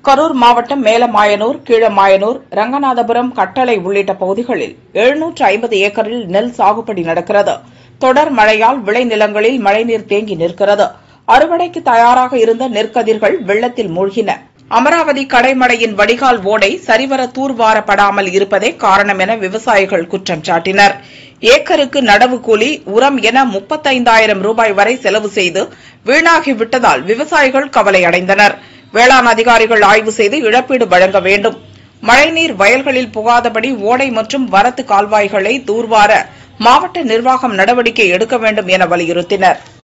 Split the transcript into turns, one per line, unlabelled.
கரூர் மாவட்டம் மேலமாயனூர் கீழமாயனூர் ரங்கநாதபுரம் கட்டளை உள்ளிட்ட பகுதிகளில் எழுநூற்று ஐம்பது ஏக்கரில் நெல் சாகுபடி நடக்கிறது தொடர் மழையால் விளைநிலங்களில் மழைநீர் தேங்கி நிற்கிறது அறுவடைக்கு தயாராக இருந்த நெற்கதிர்கள் வெள்ளத்தில் மூழ்கின அமராவதி கடைமடையின் வடிகால் ஓடை சரிவர தூர்வாரப்படாமல் இருப்பதே காரணம் என விவசாயிகள் குற்றம் சாட்டினர் ஏக்கருக்கு நடவு கூலி உரம் என முப்பத்தைந்தாயிரம் ரூபாய் வரை செலவு செய்து வீணாகிவிட்டதால் விவசாயிகள் கவலை அடைந்தனர் வேளாண் அதிகாரிகள் ஆய்வு செய்து இழப்பீடு வழங்க வேண்டும் மழைநீர் வயல்களில் புகாதபடி ஓடை மற்றும் வரத்து கால்வாய்களை தூர்வார மாவட்ட நிர்வாகம் நடவடிக்கை எடுக்க வேண்டும் என வலியுறுத்தினர்